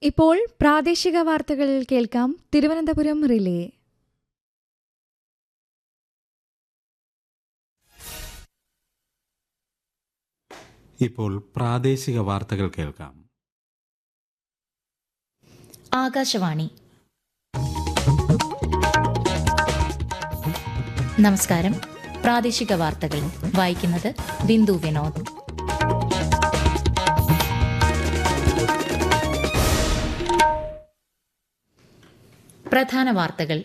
ഇപ്പോൾ പ്രാദേശിക വാർത്തകൾ കേൾക്കാം തിരുവനന്തപുരം റിലേ ഇപ്പോൾ പ്രാദേശിക വാർത്തകൾ കേൾക്കാം ആകാശവാണി നമസ്കാരം പ്രാദേശിക വാർത്തകൾ വായിക്കുന്നത് ബിന്ദു വിനോദ് പ്രധാന വാർത്തകൾ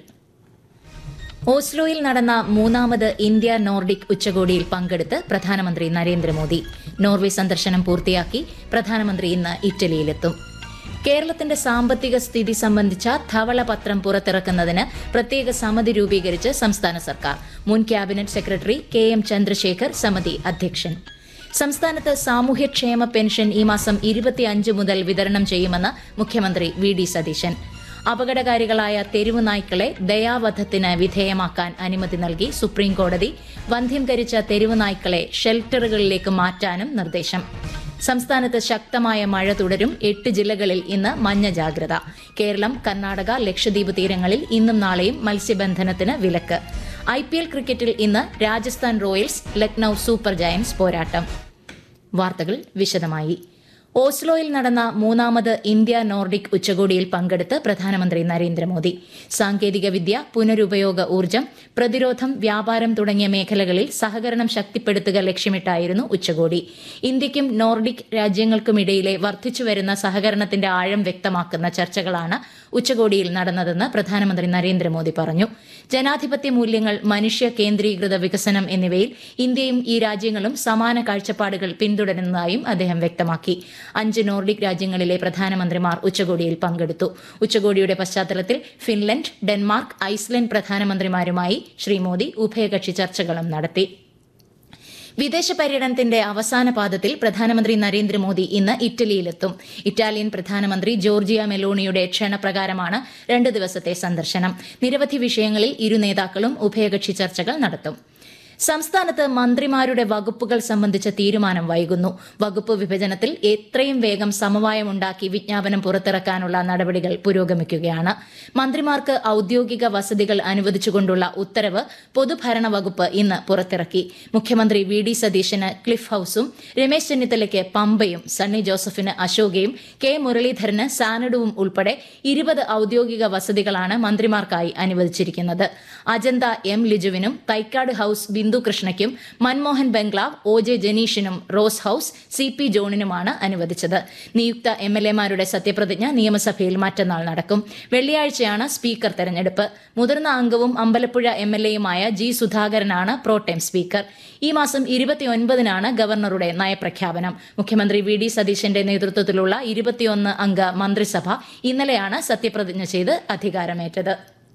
ഓസ്ലോയിൽ നടന്ന മൂന്നാമത് ഇന്ത്യ നോർഡിക് ഉച്ചകോടിയിൽ പങ്കെടുത്ത് പ്രധാനമന്ത്രി നരേന്ദ്രമോദി നോർവേ സന്ദർശനം പൂർത്തിയാക്കി പ്രധാനമന്ത്രി ഇന്ന് ഇറ്റലിയിലെത്തും കേരളത്തിന്റെ സാമ്പത്തിക സ്ഥിതി സംബന്ധിച്ച ധവളപത്രം പുറത്തിറക്കുന്നതിന് പ്രത്യേക സമിതി രൂപീകരിച്ച് സംസ്ഥാന സർക്കാർ മുൻ cabinet secretary K M Chandrasekhar സമിതി അധ്യക്ഷൻ സംസ്ഥാനത്ത് സാമൂഹ്യക്ഷേമ പെൻഷൻ ഈ മാസം ഇരുപത്തിയഞ്ച് മുതൽ വിതരണം ചെയ്യുമെന്ന് മുഖ്യമന്ത്രി വി ഡി സതീശൻ അപകടകാരികളായ തെരുവു നായ്ക്കളെ ദയാവധത്തിന് വിധേയമാക്കാൻ അനുമതി നൽകി സുപ്രീം കോടതി വന്ധ്യംകരിച്ച തെരുവു നായ്ക്കളെ ഷെൽട്ടറുകളിലേക്ക് മാറ്റാനും നിർദ്ദേശം സംസ്ഥാനത്ത് ശക്തമായ മഴ തുടരും എട്ട് ജില്ലകളിൽ ഇന്ന് മഞ്ഞ ജാഗ്രത കേരളം കർണാടക ലക്ഷദ്വീപ് തീരങ്ങളിൽ ഇന്നും നാളെയും മത്സ്യബന്ധനത്തിന് വിലക്ക് ഐ പി എൽ ക്രിക്കറ്റിൽ ഇന്ന് Rajasthan Royals Lucknow Super Giants പോരാട്ടം വാർത്തകൾ വിശദമായി ഓസ്ലോയിൽ നടന്ന മൂന്നാമത് ഇന്ത്യ നോർഡിക് ഉച്ചകോടിയിൽ പങ്കെടുത്ത് പ്രധാനമന്ത്രി നരേന്ദ്രമോദി സാങ്കേതികവിദ്യ പുനരുപയോഗ ഊർജ്ജം പ്രതിരോധം വ്യാപാരം തുടങ്ങിയ മേഖലകളിൽ സഹകരണം ശക്തിപ്പെടുത്തുക ലക്ഷ്യമിട്ടായിരുന്നു ഉച്ചകോടി ഇന്ത്യയ്ക്കും നോർഡിക് രാജ്യങ്ങൾക്കുമിടയിലെ വർദ്ധിച്ചുവരുന്ന സഹകരണത്തിന്റെ ആഴം വ്യക്തമാക്കുന്ന ചർച്ചകളാണ് ഉച്ചകോടിയിൽ നടന്നതെന്ന് പ്രധാനമന്ത്രി നരേന്ദ്രമോദി പറഞ്ഞു ജനാധിപത്യ മൂല്യങ്ങൾ മനുഷ്യ കേന്ദ്രീകൃത വികസനം എന്നിവയിൽ ഇന്ത്യയും ഈ രാജ്യങ്ങളും സമാന കാഴ്ചപ്പാടുകൾ പിന്തുടരുന്നതായും അദ്ദേഹം വ്യക്തമാക്കി അഞ്ച് നോർഡിക് രാജ്യങ്ങളിലെ പ്രധാനമന്ത്രിമാർ ഉച്ചകോടിയിൽ പങ്കെടുത്തു ഉച്ചകോടിയുടെ പശ്ചാത്തലത്തിൽ ഫിൻലൻഡ് ഡെൻമാർക്ക് ഐസ്ലൻഡ് പ്രധാനമന്ത്രിമാരുമായി ശ്രീ മോദി ഉഭയകക്ഷി ചർച്ചകളും നടത്തി വിദേശ പര്യടനത്തിന്റെ അവസാന പാദത്തിൽ പ്രധാനമന്ത്രി നരേന്ദ്രമോദി ഇന്ന് ഇറ്റലിയിലെത്തും ഇറ്റാലിയൻ പ്രധാനമന്ത്രി ജോർജിയ മെലോണിയുടെ ക്ഷണപ്രകാരമാണ് രണ്ട് ദിവസത്തെ സന്ദർശനം നിരവധി വിഷയങ്ങളിൽ ഇരു നേതാക്കളും ഉഭയകക്ഷി ചർച്ചകൾ നടത്തും സംസ്ഥാനത്ത് മന്ത്രിമാരുടെ വകുപ്പുകൾ സംബന്ധിച്ച തീരുമാനം വൈകുന്നു വകുപ്പ് വിഭജനത്തിൽ എത്രയും വേഗം സമവായമുണ്ടാക്കി വിജ്ഞാപനം പുറത്തിറക്കാനുള്ള നടപടികൾ പുരോഗമിക്കുകയാണ് മന്ത്രിമാർക്ക് ഔദ്യോഗിക വസതികൾ അനുവദിച്ചുകൊണ്ടുള്ള ഉത്തരവ് പൊതുഭരണ വകുപ്പ് ഇന്ന് പുറത്തിറക്കി മുഖ്യമന്ത്രി വി ഡി സതീശന് ക്ലിഫ് ഹൌസും രമേശ് ചെന്നിത്തലയ്ക്ക് പമ്പയും സണ്ണി ജോസഫിന് അശോകയും കെ മുരളീധരന് സാനഡുവും ഉൾപ്പെടെ ഇരുപത് ഔദ്യോഗിക വസതികളാണ് മന്ത്രിമാർക്കായി അനുവദിച്ചിരിക്കുന്നത് അജന്ത എം ലിജുവിനും തൈക്കാട് ഹൌസ് ബിന്ദു കൃഷ്ണയ്ക്കും മൻമോഹൻ ബംഗ്ലാവ് ഒ ജെ ജനീഷിനും റോസ് ഹൌസ് സി പി ജോണിനുമാണ് അനുവദിച്ചത് നിയുക്ത എം എൽ എമാരുടെ സത്യപ്രതിജ്ഞ നിയമസഭയിൽ മറ്റന്നാൾ നടക്കും വെള്ളിയാഴ്ചയാണ് സ്പീക്കർ തെരഞ്ഞെടുപ്പ് മുതിർന്ന അംഗവും അമ്പലപ്പുഴ എം എൽ എയുമായ ജി സുധാകരനാണ് പ്രോട്ടേം സ്പീക്കർ ഈ മാസം ഇരുപത്തിയൊൻപതിനാണ് ഗവർണറുടെ നയപ്രഖ്യാപനം മുഖ്യമന്ത്രി വി ഡി സതീശന്റെ നേതൃത്വത്തിലുള്ള ഇരുപത്തിയൊന്ന് അംഗ മന്ത്രിസഭ ഇന്നലെയാണ് സത്യപ്രതിജ്ഞ ചെയ്ത് അധികാരമേറ്റത്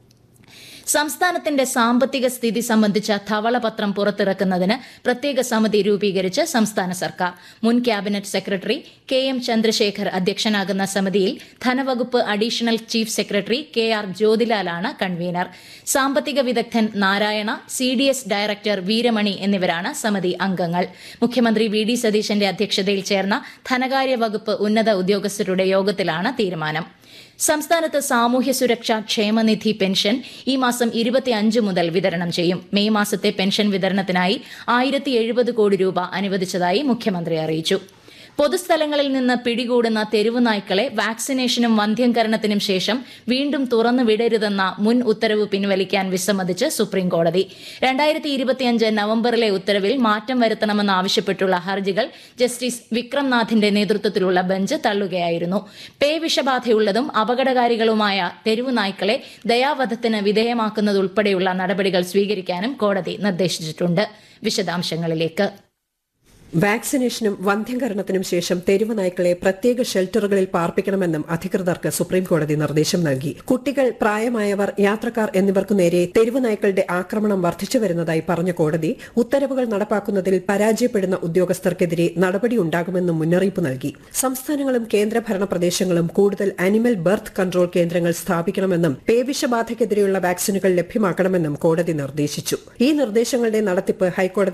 സംസ്ഥാനത്തിന്റെ സാമ്പത്തിക സ്ഥിതി സംബന്ധിച്ച ധവളപത്രം പുറത്തിറക്കുന്നതിന് പ്രത്യേക സമിതി രൂപീകരിച്ച് സംസ്ഥാന സർക്കാർ മുൻ cabinet secretary K M Chandrasekhar അധ്യക്ഷനാകുന്ന സമിതിയിൽ ധനവകുപ്പ് additional chief secretary K R ജ്യോതിലാലാണ് കൺവീനർ സാമ്പത്തിക വിദഗ്ധൻ Narayana C D S director Veeramani എന്നിവരാണ് സമിതി അംഗങ്ങൾ മുഖ്യമന്ത്രി വി ഡി സതീശന്റെ അധ്യക്ഷതയിൽ ചേർന്ന ധനകാര്യ വകുപ്പ് ഉന്നത ഉദ്യോഗസ്ഥരുടെ യോഗത്തിലാണ് തീരുമാനം സംസ്ഥാനത്ത് സാമൂഹ്യ സുരക്ഷാ ക്ഷേമനിധി പെൻഷൻ ഈ മാസം ഇരുപത്തിയഞ്ച് മുതൽ വിതരണം ചെയ്യും മെയ് മാസത്തെ പെൻഷൻ വിതരണത്തിനായി ആയിരത്തി എഴുപത് കോടി രൂപ അനുവദിച്ചതായി മുഖ്യമന്ത്രി അറിയിച്ചു പൊതുസ്ഥലങ്ങളിൽ നിന്ന് പിടികൂടുന്ന തെരുവു നായ്ക്കളെ വാക്സിനേഷനും വന്ധ്യംകരണത്തിനും ശേഷം വീണ്ടും തുറന്നു വിടരുതെന്ന മുൻ ഉത്തരവ് പിൻവലിക്കാൻ വിസമ്മതിച്ച് സുപ്രീം കോടതി രണ്ടായിരത്തി ഇരുപത്തിയഞ്ച് നവംബറിലെ ഉത്തരവിൽ മാറ്റം വരുത്തണമെന്നാവശ്യപ്പെട്ടുള്ള ഹർജികൾ ജസ്റ്റിസ് വിക്രംനാഥിന്റെ നേതൃത്വത്തിലുള്ള ബെഞ്ച് തള്ളുകയായിരുന്നു പേ വിഷബാധയുള്ളതും അപകടകാരികളുമായ തെരുവു നായ്ക്കളെ ദയാവധത്തിന് വിധേയമാക്കുന്നതുൾപ്പെടെയുള്ള നടപടികൾ സ്വീകരിക്കാനും കോടതി നിർദ്ദേശിച്ചിട്ടുണ്ട് വിശദാംശങ്ങളിലേക്ക് വാക്സിനേഷനും വന്ധ്യംകരണത്തിനും ശേഷം തെരുവ് നായ്ക്കളെ പ്രത്യേക ഷെൽട്ടറുകളിൽ പാർപ്പിക്കണമെന്നും അധികൃതർക്ക് സുപ്രീംകോടതി നിർദ്ദേശം നൽകി കുട്ടികൾ പ്രായമായവർ യാത്രക്കാർ എന്നിവർക്കു നേരെ തെരുവ് നായ്ക്കളുടെ ആക്രമണം വർദ്ധിച്ചു വരുന്നതായി പറഞ്ഞ കോടതി ഉത്തരവുകൾ നടപ്പാക്കുന്നതിൽ പരാജയപ്പെടുന്ന ഉദ്യോഗസ്ഥർക്കെതിരെ നടപടിയുണ്ടാകുമെന്നും മുന്നറിയിപ്പ് നൽകി സംസ്ഥാനങ്ങളും കേന്ദ്രഭരണ പ്രദേശങ്ങളും കൂടുതൽ അനിമൽ ബർത്ത് കൺട്രോൾ കേന്ദ്രങ്ങൾ സ്ഥാപിക്കണമെന്നും പേവിഷബാധയ്ക്കെതിരെയുള്ള വാക്സിനുകൾ ലഭ്യമാക്കണമെന്നും കോടതി നിർദ്ദേശിച്ചു ഈ നിർദ്ദേശങ്ങളുടെ നടത്തിപ്പ് ഹൈക്കോടതി